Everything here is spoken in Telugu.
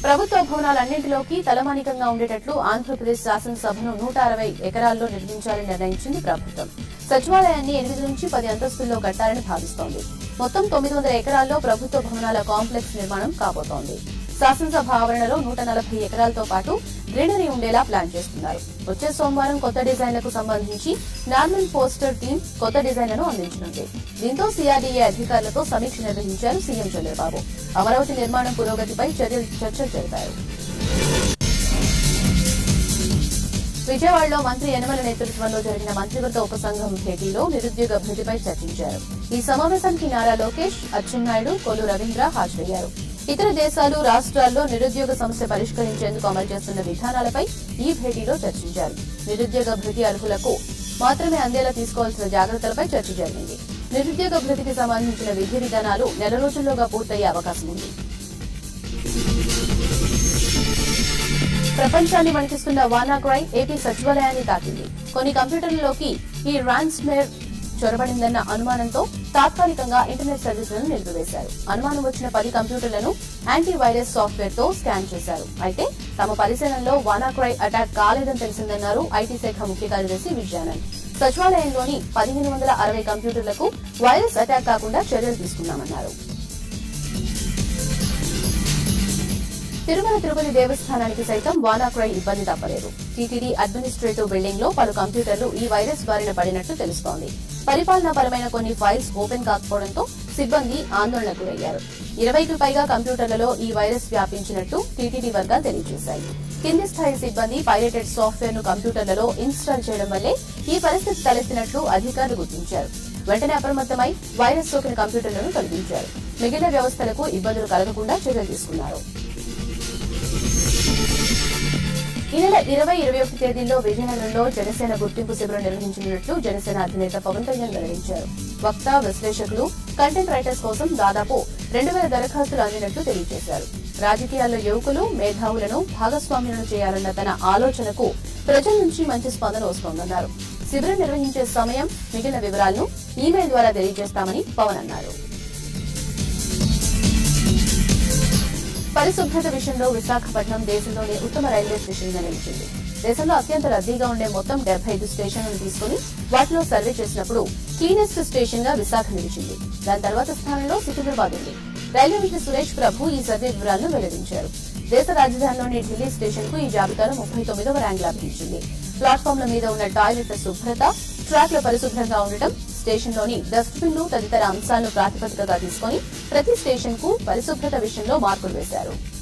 ప్రభుత్వ భవనాలన్నింటిలోకి తలమానికంగా ఉండేటట్లు ఆంధ్రప్రదేశ్ శాసనసభను నూట అరవై ఎకరాల్లో నిర్మించాలని నిర్ణయించింది ప్రభుత్వం సచివాలయాన్ని ఎనిమిది నుంచి పది అంతస్తుల్లో కట్టాలని భావిస్తోంది మొత్తం తొమ్మిది వందల ఎకరాల్లో ప్రభుత్వ భవనాల కాంప్లెక్స్ నిర్మాణం కాబోతోంది శాసనసభ ఆవరణలో నూట నలభై ఎకరాలతో పాటు గ్రీనరీ ఉండేలా ప్లాన్ చేస్తున్నారు వచ్చే సోమవారం కొత్త డిజైన్లకు సంబంధించి నార్మల్ పోస్టర్ టీం కొత్త డిజైన్లను అందించనుంది దీంతో సిఆర్డీఏ అధికారులతో సమీక్ష నిర్వహించారు సీఎం చంద్రబాబు అమరావతి నిర్మాణం పురోగతిపై చర్యలు చర్చలు జరిపారు విజయవాడలో మంత్రి యనమల నేతృత్వంలో జరిగిన మంత్రివర్గ ఉపసంఘం భేటీలో నిరుద్యోగ భృతిపై చర్చించారు ఈ సమావేశానికి నారా లోకేష్ అచ్చెన్నాయుడు కొల్లు రవీంద్ర హాజరయ్యారు ఇతర దేశాలు రాష్ట్రాల్లో నిరుద్యోగ సమస్య పరిష్కరించేందుకు అమలు చేస్తున్న విధానాలపై ఈ భేటీలో చర్చించారు నిరుద్యోగ భృతి అర్హులకు మాత్రమే అందేలా తీసుకోవాల్సిన జాగ్రత్తలపై చర్చ జరిగింది నిరుద్యోగ భృతికి సంబంధించిన విధి విధానాలు నెల రోజుల్లోగా పూర్తయ్యే అవకాశం ఉంది ప్రపంచాన్ని వణికిస్తున్న వానాగ్రాయ్ ఏపీ సచివాలయాన్ని తాకింది కొన్ని కంప్యూటర్లలోకి ఈ రాన్స్మేర్ చొరబడిందన్న అనుమానంతో తాత్కాలికంగా ఇంటర్నెట్ సర్వీసులను నిలిపివేశారు అనుమానం వచ్చిన పది కంప్యూటర్లను యాంటీ వైరస్ సాఫ్ట్వేర్ తో స్కాన్ చేశారు అయితే తమ పరిశీలనలో వానాక్రాయ్ అటాక్ కాలేదని తెలిసిందన్నారు ఐటీ శాఖ ముఖ్య కార్యదర్శి విజయానంద్ సచివాలయంలోని పదిహేను వందల అరవై కంప్యూటర్లకు వైరస్ అటాక్ కాకుండా చర్యలు తీసుకున్నామన్నారు తిరుమల తిరుపతి దేవస్థానానికి సైతం వానాక్రై ఇబ్బంది తప్పలేదు టీటీడీ అడ్మినిస్ట్రేటివ్ బిల్డింగ్ లో పలు కంప్యూటర్లు ఈ వైరస్ బారిన పడినట్లు తెలుస్తోంది పరిపాలనాపరమైన కొన్ని ఫైల్స్ ఓపెన్ కాకపోవడంతో సిబ్బంది ఆందోళనకు గురయ్యారు ఇరవైకి పైగా కంప్యూటర్లలో ఈ వైరస్ వ్యాపించినట్టు టీటీడీ వర్గాలు తెలియజేశాయి కింది స్థాయి సిబ్బంది పైరేటెడ్ సాఫ్ట్వేర్ ను కంప్యూటర్లలో ఇన్స్టాల్ చేయడం వల్లే ఈ పరిస్థితి తలెత్తినట్లు అధికారులు గుర్తించారు వెంటనే అప్రమత్తమై వైరస్ సోకిన కంప్యూటర్లను తొలగించారు మిగిలిన వ్యవస్థలకు ఇబ్బందులు కలగకుండా చర్యలు తీసుకున్నారు ఈ నెల ఇరవై ఇరవై ఒకటి తేదీల్లో విజయనగరంలో జనసేన గుర్తింపు శిబిరం నిర్వహించనున్నట్లు జనసేన అధినేత పవన్ కళ్యాణ్ వెల్లడించారు వక్త విశ్లేషకులు కంటెంట్ రైటర్స్ కోసం దాదాపు రెండు వేల దరఖాస్తులు అందినట్లు తెలియజేశారు రాజకీయాల్లో యువకులు మేధావులను భాగస్వామ్యులను చేయాలన్న తన ఆలోచనకు ప్రజల నుంచి మంచి స్పందన వస్తోందన్నారు శిబిరం నిర్వహించే సమయం మిగిలిన వివరాలను ఈమెయిల్ ద్వారా తెలియజేస్తామని పవన్ అన్నారు పరిశుభ్రత విషయంలో విశాఖపట్నం దేశంలోనే ఉత్తమ రైల్వే స్టేషన్ గా నిలిచింది దేశంలో అత్యంత రద్దీగా ఉండే మొత్తం డెబ్బై ఐదు స్టేషన్లను తీసుకుని వాటిలో సర్వే చేసినప్పుడు క్లీనెస్ట్ స్టేషన్ గా విశాఖ నిలిచింది దాని తర్వాత స్థానంలో సికింద్రాబాద్ ఉంది రైల్వే మంత్రి సురేష్ ప్రభు ఈ సర్వే వివరాలను వెల్లడించారు దేశ రాజధానిలోని ఢిల్లీ స్టేషన్ కు ఈ జాబితాలో ముప్పై తొమ్మిదవ ర్యాంక్ లభించింది ప్లాట్ఫామ్ల మీద ఉన్న టాయిలెట్ల శుభ్రత ట్రాక్ల పరిశుభ్రంగా ఉండటం స్టేషన్లోని డస్ట్బిన్లు తదితర అంశాలను ప్రాతిపదికగా తీసుకుని ప్రతి స్టేషన్ కు పరిశుభ్రత విషయంలో మార్పులు వేశారు